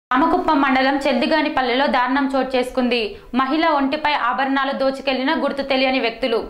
రామకుప్పం మండలం చెల్దిగానిపల్లెలో దారుణం చోటు చేసుకుంది మహిళ ఒంటిపై ఆభరణాలు దోచుకెళ్లిన గుర్తు తెలియని వ్యక్తులు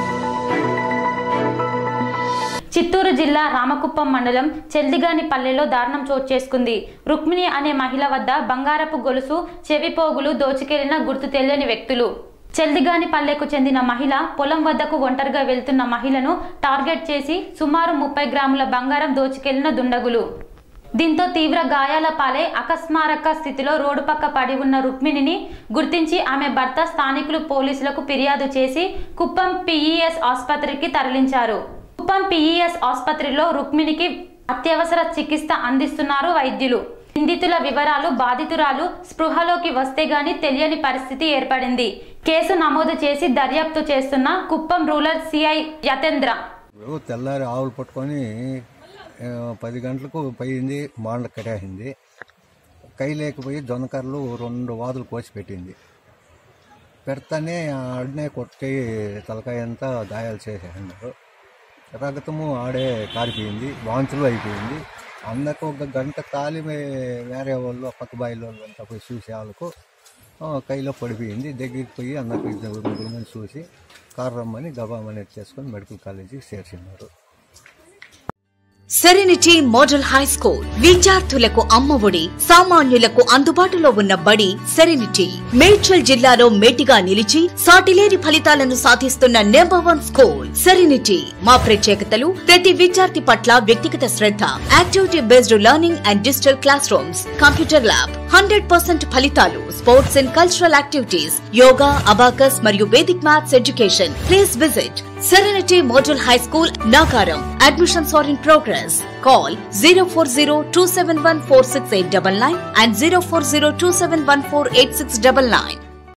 చిత్తూరు జిల్లా రామకుప్పం మండలం చెల్దిగానిపల్లెలో దారుణం చోటు చేసుకుంది రుక్మిణి అనే మహిళ వద్ద బంగారపు గొలుసు చెవిపోగులు దోచుకెళ్లిన గుర్తు తెలియని వ్యక్తులు చెల్దిగాని పల్లెకు చెందిన మహిళ పొలం వద్దకు ఒంటరిగా వెళ్తున్న మహిళను టార్గెట్ చేసి సుమారు ముప్పై గ్రాముల బంగారం దోచుకెళ్లిన దుండగులు దీంతో తీవ్ర గాయాల పాలై అకస్మారక స్థితిలో రోడ్డు పక్క పడి ఉన్న రుక్మిణిని గుర్తించి ఆమె భర్త స్థానికులు పోలీసులకు ఫిర్యాదు చేసి కుప్పం పిఈఎస్ ఆసుపత్రికి తరలించారు కుప్పం పిఈఎస్ ఆసుపత్రిలో రుక్మిణికి అత్యవసర చికిత్స అందిస్తున్నారు వైద్యులు నిందితుల వివరాలు బాధితురాలు స్పృహలోకి వస్తే గాని తెలియని పరిస్థితి ఏర్పడింది కేసు నమోదు చేసి దర్యాప్తు చేస్తున్న కుప్పం రూరల్ సిఐ యతేంద్ర ఇప్పుడు తెల్లారి ఆవులు పట్టుకొని ఆ, పది గంటలకు పోయింది మాండ్ల కట్టేసింది కై లేకపోయి జొన్నకర్రలు రెండు వాదులు కోసి పెట్టింది పెడతానే ఆడనే కొట్టి తలకాయ అంతా గాయాలు చేసేసినారు రక్తము ఆడే కారిపోయింది వాంచులు అయిపోయింది అందరికి ఒక గంట తాలి వేరే వాళ్ళు పక్క బాయిల వాళ్ళు అంతా పోయి చూసే వాళ్ళకు ఆ, కైలో పడిపోయింది దగ్గరికి పోయి అందరికి ఇద్దరు ముగ్గురు మంది చూసి కారు రమ్మని గబామని చేసుకొని మెడికల్ కాలేజీకి చేర్చినారు సెరెనిటీ మోడల్ హై స్కూల్ విద్యార్థులకు అమ్మఒడి సామాన్యులకు అందుబాటులో ఉన్న బడి సెరెనిటీ మేడ్చల్ జిల్లాలో మేటిగా నిలిచి సాటిలేని ఫలితాలను సాధిస్తున్న నెంబర్ వన్ స్కూల్ సెరెనిటీ మా ప్రత్యేకతలు ప్రతి విద్యార్థి పట్ల వ్యక్తిగత శ్రద్ధ activity based learning and digital class rooms computer lab hundred percent ఫలితాలు sports and cultural activities yoga abacus మరియు Vedic maths education please visit Serenity Model High School, Nagaram. Admissions are in progress. Call 040 and 040